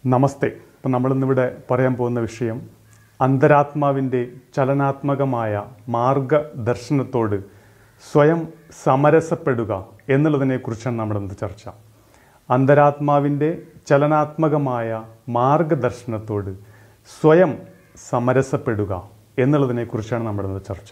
നമസ്തേ ഇപ്പം നമ്മളിന്നിവിടെ പറയാൻ പോകുന്ന വിഷയം അന്തരാത്മാവിൻ്റെ ചലനാത്മകമായ മാർഗദർശനത്തോട് സ്വയം സമരസപ്പെടുക എന്നുള്ളതിനെക്കുറിച്ചാണ് നമ്മുടെ ഇന്നത്തെ ചർച്ച അന്തരാത്മാവിൻ്റെ ചലനാത്മകമായ മാർഗദർശനത്തോട് സ്വയം സമരസപ്പെടുക എന്നുള്ളതിനെക്കുറിച്ചാണ് നമ്മുടെ ഇന്നത്തെ ചർച്ച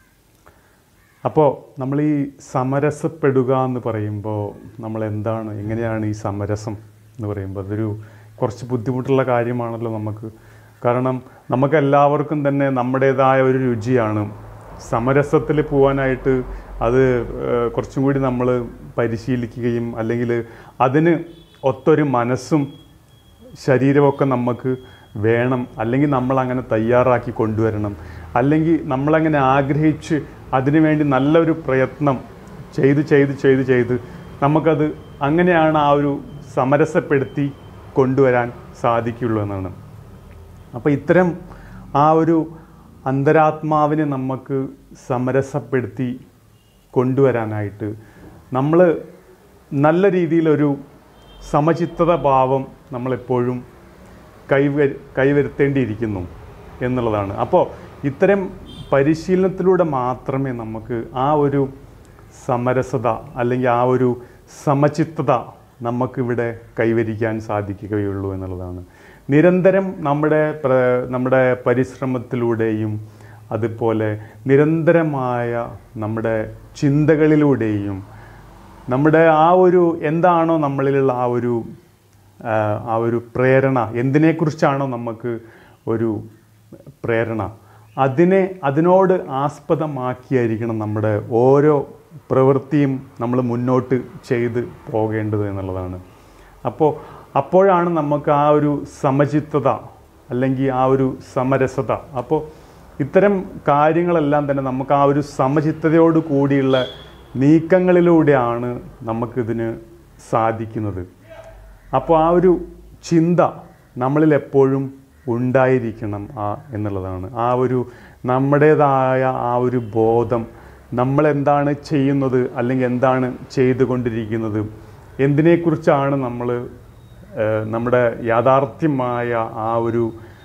അപ്പോൾ നമ്മൾ ഈ സമരസപ്പെടുക എന്ന് പറയുമ്പോൾ നമ്മൾ എന്താണ് എങ്ങനെയാണ് ഈ സമരസം എന്ന് പറയുമ്പോൾ അതൊരു കുറച്ച് ബുദ്ധിമുട്ടുള്ള കാര്യമാണല്ലോ നമുക്ക് കാരണം നമുക്ക് എല്ലാവർക്കും തന്നെ നമ്മുടേതായ ഒരു രുചിയാണ് സമരസത്തിൽ പോകാനായിട്ട് അത് ഏഹ്, കുറച്ചും കൂടി നമ്മൾ പരിശീലിക്കുകയും അല്ലെങ്കിൽ അതിന് ഒത്തൊരു മനസ്സും ശരീരമൊക്കെ നമുക്ക് വേണം അല്ലെങ്കിൽ നമ്മൾ അങ്ങനെ തയ്യാറാക്കി കൊണ്ടുവരണം അല്ലെങ്കിൽ നമ്മളങ്ങനെ ആഗ്രഹിച്ച് അതിനുവേണ്ടി നല്ലൊരു പ്രയത്നം ചെയ്ത് ചെയ്ത് ചെയ്ത് ചെയ്ത് നമുക്കത് അങ്ങനെയാണ് ആ ഒരു സമരസപ്പെടുത്തി കൊണ്ടുവരാൻ സാധിക്കുള്ളൂ എന്നാണ് അപ്പോൾ ഇത്തരം ആ ഒരു അന്തരാത്മാവിനെ നമുക്ക് സമരസപ്പെടുത്തി കൊണ്ടുവരാനായിട്ട് നമ്മൾ നല്ല രീതിയിലൊരു സമചിത്തത ഭാവം നമ്മളെപ്പോഴും കൈവ കൈവരുത്തേണ്ടിയിരിക്കുന്നു എന്നുള്ളതാണ് അപ്പോൾ ഇത്തരം പരിശീലനത്തിലൂടെ മാത്രമേ നമുക്ക് ആ ഒരു സമരസത അല്ലെങ്കിൽ ആ ഒരു സമചിത്തത നമുക്കിവിടെ കൈവരിക്കാൻ സാധിക്കുകയുള്ളൂ എന്നുള്ളതാണ് നിരന്തരം നമ്മുടെ പ്ര- നമ്മുടെ പരിശ്രമത്തിലൂടെയും അതുപോലെ നിരന്തരമായ നമ്മുടെ ചിന്തകളിലൂടെയും നമ്മുടെ ആ ഒരു എന്താണോ നമ്മളിലുള്ള ആ ഒരു ആ, ആ ഒരു പ്രേരണ എന്തിനെക്കുറിച്ചാണോ നമുക്ക് ഒരു പ്രേരണ അതിനെ അതിനോട് ആസ്പദമാക്കിയായിരിക്കണം നമ്മുടെ ഓരോ പ്രവൃത്തിയും നമ്മൾ മുന്നോട്ട് ചെയ്ത് പോകേണ്ടത് എന്നുള്ളതാണ് അപ്പോൾ അപ്പോഴാണ് നമുക്ക് ആ ഒരു സമചിത്തത അല്ലെങ്കിൽ ആ ഒരു സമരസത അപ്പോൾ ഇത്തരം കാര്യങ്ങളെല്ലാം തന്നെ നമുക്ക് ആ ഒരു സമചിത്തതയോട് കൂടിയുള്ള നീക്കങ്ങളിലൂടെയാണ് നമുക്കിതിന് സാധിക്കുന്നത് അപ്പോൾ ആ ഒരു ചിന്ത നമ്മളിൽ എപ്പോഴും ഉണ്ടായിരിക്കണം ആ എന്നുള്ളതാണ് ആ ഒരു നമ്മുടേതായ ആ ഒരു ബോധം നമ്മളെന്താണ് ചെയ്യുന്നത് അല്ലെങ്കിൽ എന്താണ് ചെയ്തുകൊണ്ടിരിക്കുന്നത് എന്തിനെക്കുറിച്ചാണ് നമ്മൾ ഏഹ്, നമ്മുടെ യാഥാർത്ഥ്യമായ ആ ഒരു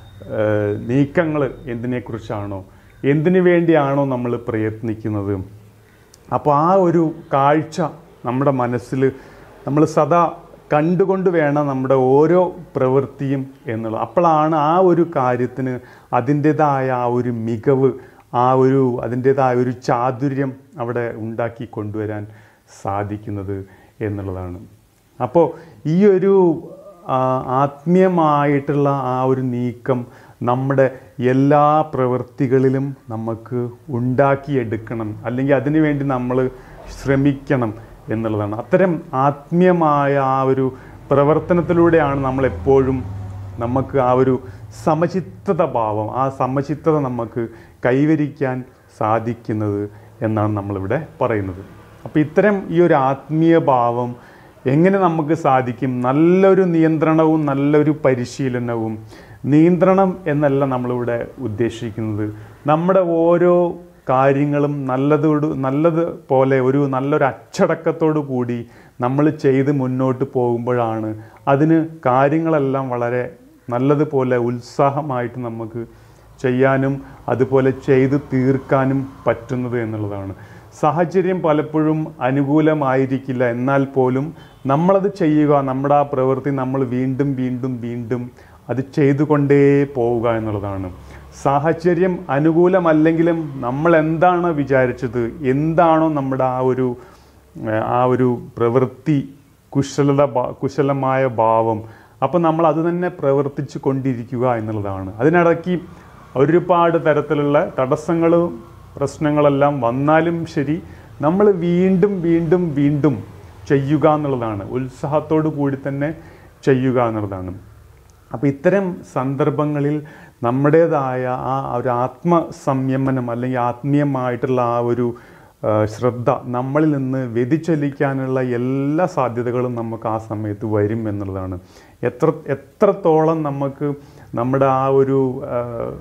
നീക്കങ്ങൾ എന്തിനെക്കുറിച്ചാണോ എന്തിനു വേണ്ടിയാണോ നമ്മൾ പ്രയത്നിക്കുന്നത് അപ്പോൾ ആ ഒരു കാഴ്ച നമ്മുടെ മനസ്സിൽ നമ്മൾ സദാ കണ്ടുകൊണ്ട് വേണം നമ്മുടെ ഓരോ പ്രവൃത്തിയും എന്നുള്ളത് അപ്പോഴാണ് ആ ഒരു കാര്യത്തിന് അതിൻ്റെതായ ആ ഒരു മികവ് ആ ഒരു അതിൻ്റെതായ ഒരു ചാതുര്യം അവിടെ ഉണ്ടാക്കി കൊണ്ടുവരാൻ സാധിക്കുന്നത് എന്നുള്ളതാണ് അപ്പോൾ ഈ ഒരു ആ, ആത്മീയമായിട്ടുള്ള ആ ഒരു നീക്കം നമ്മുടെ എല്ലാ പ്രവൃത്തികളിലും നമുക്ക് ഉണ്ടാക്കിയെടുക്കണം അല്ലെങ്കിൽ അതിനുവേണ്ടി നമ്മൾ ശ്രമിക്കണം എന്നുള്ളതാണ് അത്തരം ആത്മീയമായ ആ ഒരു പ്രവർത്തനത്തിലൂടെയാണ് നമ്മൾ എപ്പോഴും നമുക്ക് ആ ഒരു സമചിത്തത ഭാവം ആ സമചിത്തത നമുക്ക് കൈവരിക്കാൻ സാധിക്കുന്നത് എന്നാണ് നമ്മളിവിടെ പറയുന്നത് അപ്പോൾ ഇത്തരം ഈ ഒരു ആത്മീയ ഭാവം എങ്ങനെ നമുക്ക് സാധിക്കും നല്ലൊരു നിയന്ത്രണവും നല്ലൊരു പരിശീലനവും നിയന്ത്രണം എന്നല്ല നമ്മളിവിടെ ഉദ്ദേശിക്കുന്നത് നമ്മുടെ ഓരോ കാര്യങ്ങളും നല്ലതോട് നല്ലത് പോലെ ഒരു നല്ലൊരു അച്ചടക്കത്തോടു കൂടി നമ്മൾ ചെയ്ത് മുന്നോട്ട് പോകുമ്പോഴാണ് അതിന് കാര്യങ്ങളെല്ലാം വളരെ നല്ലതുപോലെ ഉത്സാഹമായിട്ട് നമുക്ക് ചെയ്യാനും അതുപോലെ ചെയ്ത് തീർക്കാനും പറ്റുന്നത് എന്നുള്ളതാണ് സാഹചര്യം പലപ്പോഴും അനുകൂലമായിരിക്കില്ല എന്നാൽ പോലും നമ്മളത് ചെയ്യുക നമ്മുടെ ആ പ്രവൃത്തി നമ്മൾ വീണ്ടും വീണ്ടും വീണ്ടും അത് ചെയ്തുകൊണ്ടേ പോവുക എന്നുള്ളതാണ് സാഹചര്യം അനുകൂലമല്ലെങ്കിലും നമ്മൾ എന്താണ് വിചാരിച്ചത് എന്താണോ നമ്മുടെ ആ ഒരു ഏഹ്, ആ ഒരു പ്രവൃത്തി കുശലത ഭാ- കുശലമായ ഭാവം അപ്പോൾ നമ്മൾ അത് തന്നെ പ്രവർത്തിച്ചു കൊണ്ടിരിക്കുക എന്നുള്ളതാണ് അതിനിടയ്ക്ക് ഒരുപാട് തരത്തിലുള്ള തടസ്സങ്ങളും പ്രശ്നങ്ങളെല്ലാം വന്നാലും ശരി നമ്മൾ വീണ്ടും വീണ്ടും വീണ്ടും ചെയ്യുക എന്നുള്ളതാണ് ഉത്സാഹത്തോടു കൂടി തന്നെ ചെയ്യുക എന്നുള്ളതാണ് അപ്പോൾ ഇത്തരം സന്ദർഭങ്ങളിൽ നമ്മുടേതായ ആ ഒരു ആത്മസംയമനം അല്ലെങ്കിൽ ആത്മീയമായിട്ടുള്ള ആ ഒരു ആ, ശ്രദ്ധ നമ്മളിൽ നിന്ന് വ്യതിചലിക്കാനുള്ള എല്ലാ സാധ്യതകളും നമുക്ക് ആ സമയത്ത് വരും എന്നുള്ളതാണ് എത്ര എത്രത്തോളം നമുക്ക് നമ്മുടെ ആ ഒരു ആ,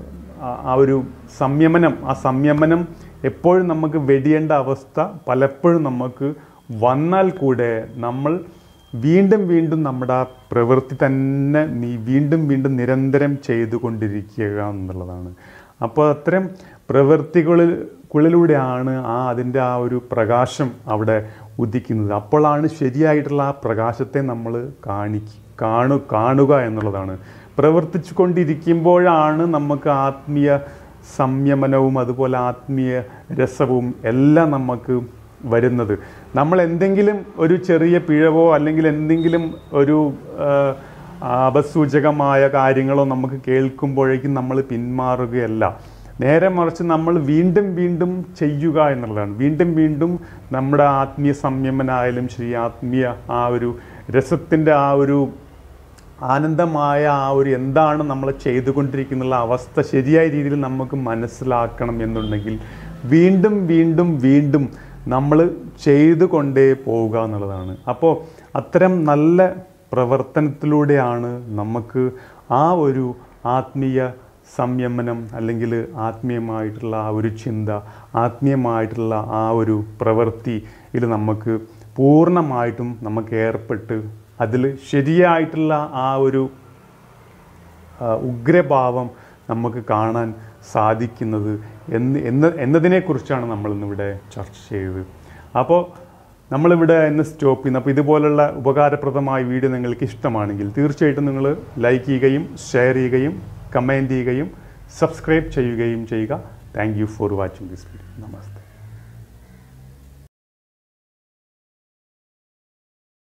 ആ- ആ ഒരു സംയമനം ആ സംയമനം എപ്പോഴും നമുക്ക് വെടിയേണ്ട അവസ്ഥ പലപ്പോഴും നമുക്ക് വന്നാൽ കൂടെ നമ്മൾ വീണ്ടും വീണ്ടും നമ്മുടെ ആ പ്രവൃത്തി തന്നെ നീ വീണ്ടും വീണ്ടും നിരന്തരം ചെയ്തുകൊണ്ടിരിക്കുക എന്നുള്ളതാണ് അപ്പോൾ അത്തരം പ്രവൃത്തികളിൽ ക്കുള്ളിലൂടെയാണ് ആ അതിൻ്റെ ആ ഒരു പ്രകാശം അവിടെ ഉദിക്കുന്നത് അപ്പോഴാണ് ശരിയായിട്ടുള്ള ആ പ്രകാശത്തെ നമ്മൾ കാണി കാണു കാണുക എന്നുള്ളതാണ് പ്രവർത്തിച്ചു കൊണ്ടിരിക്കുമ്പോഴാണ് നമുക്ക് ആത്മീയ സംയമനവും അതുപോലെ ആത്മീയ രസവും എല്ലാം നമുക്ക് വരുന്നത് നമ്മൾ എന്തെങ്കിലും ഒരു ചെറിയ പിഴവോ അല്ലെങ്കിൽ എന്തെങ്കിലും ഒരു ആ, അപസൂചകമായ കാര്യങ്ങളോ നമുക്ക് കേൾക്കുമ്പോഴേക്കും നമ്മൾ പിന്മാറുകയല്ല നേരെ മറിച്ച് നമ്മൾ വീണ്ടും വീണ്ടും ചെയ്യുക എന്നുള്ളതാണ് വീണ്ടും വീണ്ടും നമ്മുടെ ആത്മീയ സംയമനായാലും ശരി ആത്മീയ ആ ഒരു രസത്തിൻ്റെ ആ ഒരു ആനന്ദമായ ആ ഒരു എന്താണ് നമ്മൾ ചെയ്തുകൊണ്ടിരിക്കുന്ന അവസ്ഥ ശരിയായ രീതിയിൽ നമുക്ക് മനസ്സിലാക്കണം എന്നുണ്ടെങ്കിൽ വീണ്ടും വീണ്ടും വീണ്ടും നമ്മൾ ചെയ്തുകൊണ്ടേ പോവുക എന്നുള്ളതാണ് അപ്പോൾ അത്തരം നല്ല പ്രവർത്തനത്തിലൂടെയാണ് നമുക്ക് ആ ഒരു ആത്മീയ സംയമനം അല്ലെങ്കിൽ ആത്മീയമായിട്ടുള്ള ആ ഒരു ചിന്ത ആത്മീയമായിട്ടുള്ള ആ ഒരു പ്രവൃത്തിയിൽ നമുക്ക് പൂർണ്ണമായിട്ടും നമുക്ക് ഏർപ്പെട്ട് അതിൽ ശരിയായിട്ടുള്ള ആ ഒരു ആ, ഉഗ്രഭാവം നമുക്ക് കാണാൻ സാധിക്കുന്നത് എന്ന് എന്ന് എന്നതിനെക്കുറിച്ചാണ് നമ്മൾ ഇന്നിവിടെ ചർച്ച ചെയ്തത് അപ്പോൾ നമ്മളിവിടെ ഇന്ന് സ്റ്റോപ്പ് ചെയ്യുന്നു അപ്പോൾ ഇതുപോലുള്ള ഉപകാരപ്രദമായ വീഡിയോ നിങ്ങൾക്ക് ഇഷ്ടമാണെങ്കിൽ തീർച്ചയായിട്ടും നിങ്ങൾ ലൈക്ക് ചെയ്യുകയും ഷെയർ ചെയ്യുകയും കമൻറ്റ് ചെയ്യുകയും സബ്സ്ക്രൈബ് ചെയ്യുകയും ചെയ്യുക thank you for watching this video namaste